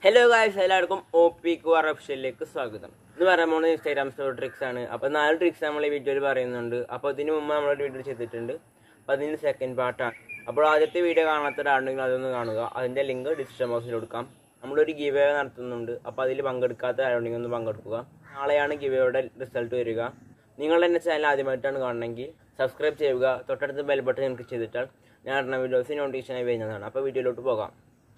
hello guys എല്ലാവർക്കും O P Q ഓപ്ഷനിലേക്ക് സ്വാഗതം ഇത് പറയാൻ പോകുന്നത് ഇൻസ്റ്റാഗ്രാം സ്റ്റോർ ട്രിക്സ് ആണ് അപ്പോൾ നാല് ട്രിക്സ് നമ്മൾ ഈ വീഡിയോയിൽ പറയുന്നുണ്ട് അപ്പോൾ ഇതിന് മുമ്പ് നമ്മളൊരു വീഡിയോ ചെയ്തിട്ടുണ്ട് അപ്പോൾ അതിന് സെക്കൻഡ് പാർട്ടാണ് അപ്പോൾ ആദ്യത്തെ വീഡിയോ കാണാത്ത ഒരാളുണ്ടെങ്കിൽ അതൊന്ന് കാണുക അതിൻ്റെ ലിങ്ക് ഡിസ്ക്രിപ്ഷൻ ബോക്സിൽ കൊടുക്കാം നമ്മളൊരു ഗിവ് അവേ നടത്തുന്നുണ്ട് അപ്പോൾ അതിൽ പങ്കെടുക്കാത്ത ആരുണ്ടെങ്കിൽ ഒന്ന് പങ്കെടുക്കുക നാളെയാണ് ഗിവ് അവയുടെ റിസൾട്ട് വരിക നിങ്ങൾ എൻ്റെ ചാനൽ ആദ്യമായിട്ടാണ് കാണണമെങ്കിൽ സബ്സ്ക്രൈബ് ചെയ്യുക തൊട്ടടുത്ത് ബെൽ ബട്ടൺ ക്ലിക്ക് ചെയ്തിട്ടാൽ ഞാൻ ഇടുന്ന വീഡിയോസ് നോട്ടിഫിക്കേഷനായി വരുന്നതാണ് അപ്പോൾ വീഡിയോയിലോട്ട് പോകാം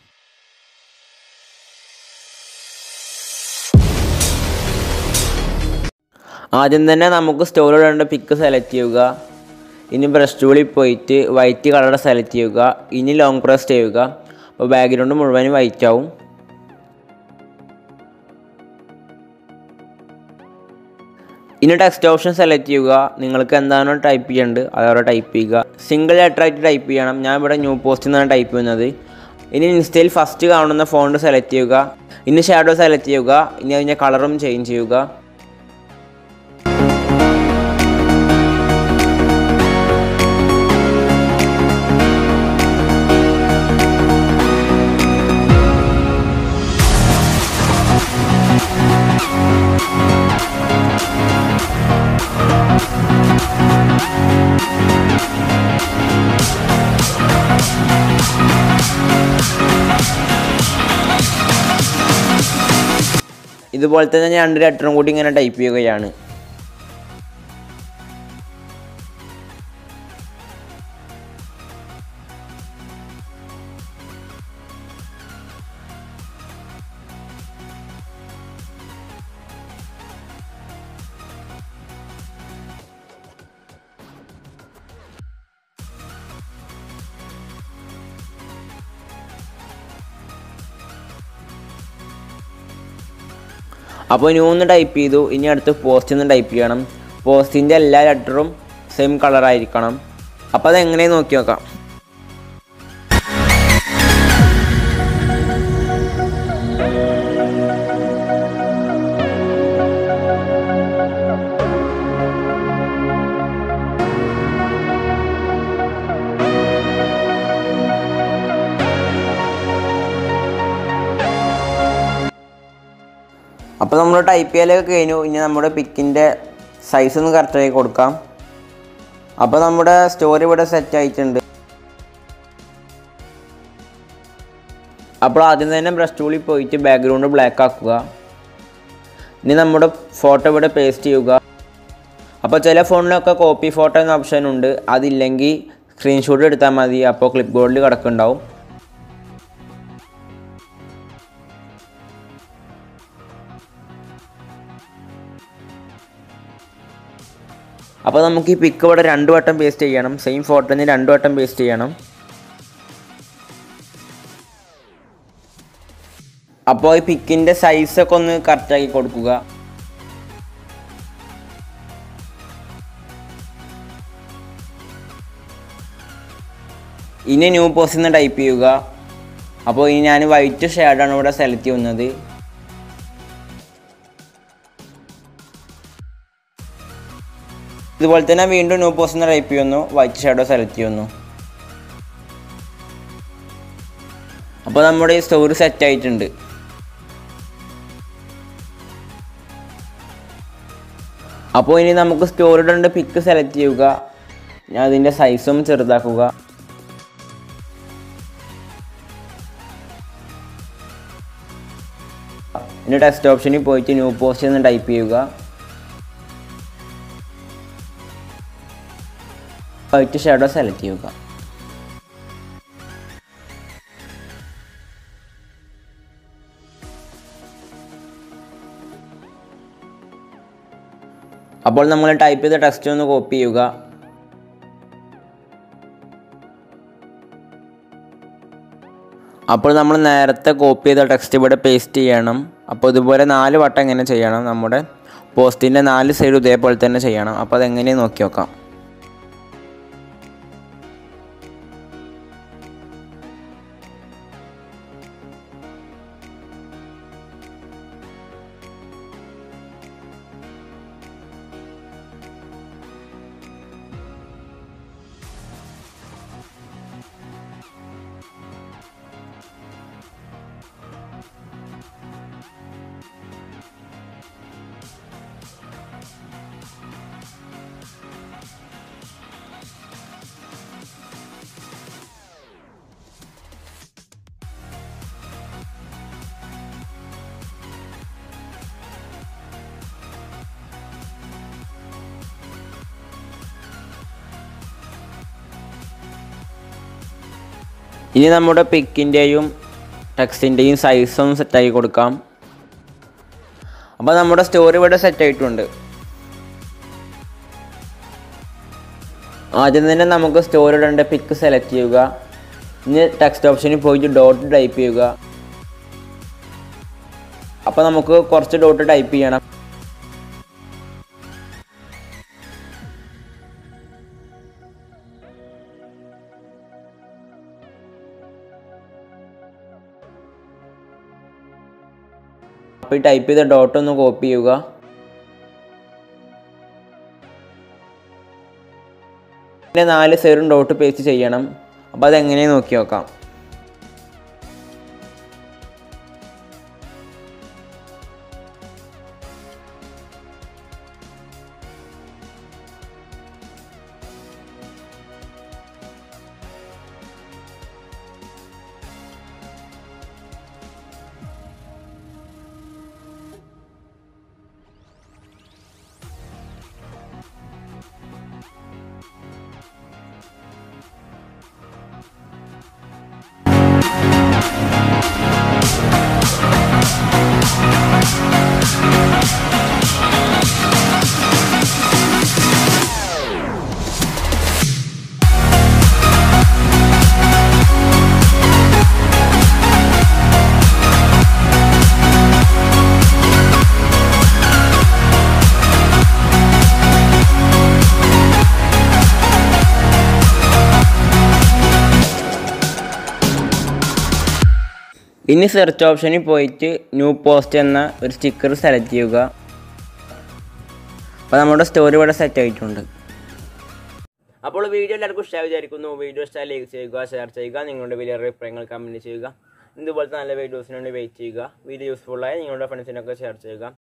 ആദ്യം തന്നെ നമുക്ക് സ്റ്റോറിലുള്ള പിക്ക് സെലക്ട് ചെയ്യുക ഇനി ബ്രഷ് ടൂളിൽ പോയിട്ട് വൈറ്റ് കളർ സെലക്ട് ചെയ്യുക ഇനി ലോങ് പ്രസ് ചെയ്യുക അപ്പോൾ ബാക്ക്ഗ്രൗണ്ട് മുഴുവനും വൈറ്റ് ആവും ഇനി ടെക്സ്റ്റ് ഓപ്ഷൻ സെലക്ട് ചെയ്യുക നിങ്ങൾക്ക് എന്താണോ ടൈപ്പ് ചെയ്യേണ്ടത് അതവിടെ ടൈപ്പ് ചെയ്യുക സിംഗിൾ ലെറ്റർ ആയിട്ട് ടൈപ്പ് ചെയ്യണം ഞാൻ ഇവിടെ ന്യൂ പോസ്റ്റ് എന്നാണ് ടൈപ്പ് ചെയ്യുന്നത് ഇനി ഇൻസ്റ്റയിൽ ഫസ്റ്റ് കാണുന്ന ഫോണ്ട് സെലക്ട് ചെയ്യുക ഇനി ഷാഡോ സെലക്ട് ചെയ്യുക ഇനി അതിൻ്റെ കളറും ചേഞ്ച് ചെയ്യുക ഇതുപോലെ തന്നെ ഞാൻ രണ്ട് ലെറ്ററും കൂടി ഇങ്ങനെ ടൈപ്പ് ചെയ്യുകയാണ് അപ്പോൾ ന്യൂ എന്ന് ടൈപ്പ് ചെയ്തു ഇനി അടുത്ത് പോസ്റ്റ് എന്ന് ടൈപ്പ് ചെയ്യണം പോസ്റ്റിൻ്റെ എല്ലാ ലെറ്ററും സെയിം കളർ ആയിരിക്കണം അപ്പോൾ അത് എങ്ങനെ നോക്കി നോക്കാം അപ്പോൾ നമ്മൾ ടൈപ്പ് ചെയ്യലൊക്കെ കഴിഞ്ഞു ഇനി നമ്മുടെ പിക്കിൻ്റെ സൈസ് ഒന്ന് കറക്റ്റായി കൊടുക്കാം അപ്പോൾ നമ്മുടെ സ്റ്റോറി ഇവിടെ സെറ്റ് ആയിട്ടുണ്ട് അപ്പോൾ ആദ്യം തന്നെ ബ്രഷ് ടൂളിൽ പോയിട്ട് ബാക്ക്ഗ്രൗണ്ട് ബ്ലാക്ക് ആക്കുക ഇനി നമ്മുടെ ഫോട്ടോ ഇവിടെ പേസ്റ്റ് ചെയ്യുക അപ്പോൾ ചില ഫോണിലൊക്കെ കോപ്പി ഫോട്ടോ എന്ന ഓപ്ഷൻ ഉണ്ട് അതില്ലെങ്കിൽ സ്ക്രീൻഷോട്ട് എടുത്താൽ മതി അപ്പോൾ ക്ലിപ്പ് ബോർഡിൽ കിടക്കുന്നുണ്ടാവും അപ്പോൾ നമുക്ക് ഈ പിക്ക് ഇവിടെ രണ്ട് വട്ടം പേസ്റ്റ് ചെയ്യണം സെയിം ഫോട്ടോന് രണ്ട് വട്ടം പേസ്റ്റ് ചെയ്യണം അപ്പോൾ ഈ പിക്കിൻ്റെ സൈസൊക്കെ ഒന്ന് കറക്റ്റാക്കി കൊടുക്കുക ഇനി ന്യൂ പോസ്റ്റ് നിന്ന് ടൈപ്പ് ചെയ്യുക അപ്പോൾ ഇനി ഞാൻ വൈറ്റ് ഷെയ്ഡാണ് ഇവിടെ സെലക്ട് ചെയ്യുന്നത് ഇതുപോലെ തന്നെ വീണ്ടും ന്യൂ പോസ്റ്റ് ടൈപ്പ് ചെയ്യുന്നു വൈറ്റ് ഷാഡോ സെലക്ട് ചെയ്യുന്നു അപ്പോൾ നമ്മുടെ ഈ സ്റ്റോറി സെറ്റ് ആയിട്ടുണ്ട് അപ്പോൾ ഇനി നമുക്ക് സ്റ്റോറിയുടെ പിക്ക് സെലക്ട് ചെയ്യുക ഞാൻ അതിൻ്റെ സൈസും ചെറുതാക്കുക ഇനി ടെക്സ്റ്റ് ഓപ്ഷനിൽ പോയിട്ട് ന്യൂ പോസ്റ്റ് എന്ന് ടൈപ്പ് ചെയ്യുക വൈറ്റ് ഷാഡോ സെലക്ട് ചെയ്യുക അപ്പോൾ നമ്മൾ ടൈപ്പ് ചെയ്ത ടെക്സ്റ്റ് ഒന്ന് കോപ്പി ചെയ്യുക അപ്പോൾ നമ്മൾ നേരത്തെ കോപ്പി ചെയ്ത ടെക്സ്റ്റ് ഇവിടെ പേസ്റ്റ് ചെയ്യണം അപ്പോൾ ഇതുപോലെ നാല് വട്ടം എങ്ങനെ ചെയ്യണം നമ്മുടെ പോസ്റ്റിൻ്റെ നാല് സൈഡ് ഇതേപോലെ തന്നെ ചെയ്യണം അപ്പോൾ അതെങ്ങനെ നോക്കി നോക്കാം ഇനി നമ്മുടെ പിക്കിൻ്റെയും ടെക്സ്റ്റിൻ്റെയും സൈസും സെറ്റാക്കി കൊടുക്കാം അപ്പോൾ നമ്മുടെ സ്റ്റോറി ഇവിടെ സെറ്റ് ആയിട്ടുണ്ട് ആദ്യം തന്നെ നമുക്ക് സ്റ്റോറി ഇടേണ്ട പിക്ക് സെലക്ട് ചെയ്യുക ഇനി ടെക്സ്റ്റ് ഓപ്ഷനിൽ പോയിട്ട് ഡോട്ട് ടൈപ്പ് ചെയ്യുക അപ്പോൾ നമുക്ക് കുറച്ച് ഡോട്ട് ടൈപ്പ് ചെയ്യണം അപ്പോൾ ഈ ടൈപ്പ് ചെയ്ത ഡോട്ട് ഒന്ന് കോപ്പി ചെയ്യുക പിന്നെ നാല് സൈഡും ഡോട്ട് പേസ്റ്റ് ചെയ്യണം അപ്പോൾ അതെങ്ങനെ നോക്കി നോക്കാം ഇനി സെർച്ച് ഓപ്ഷനിൽ പോയിട്ട് ന്യൂ പോസ്റ്റ് എന്ന ഒരു സ്റ്റിക്കർ സെലക്ട് ചെയ്യുക അപ്പോൾ നമ്മുടെ സ്റ്റോറി ഇവിടെ സെറ്റ് ആയിട്ടുണ്ട് അപ്പോൾ വീഡിയോ എല്ലാവർക്കും ഇഷ്ടമായി വിചാരിക്കുന്നു വീഡിയോ ഇഷ്ടമായി ലൈക്ക് ചെയ്യുക ഷെയർ ചെയ്യുക നിങ്ങളുടെ വലിയ അഭിപ്രായങ്ങൾ കമൻറ്റ് ചെയ്യുക ഇതുപോലത്തെ നല്ല വീഡിയോസിന് വേണ്ടി വെയിറ്റ് ചെയ്യുക വീഡിയോ യൂസ്ഫുള്ളായി നിങ്ങളുടെ ഫ്രണ്ട്സിനൊക്കെ ഷെയർ ചെയ്യുക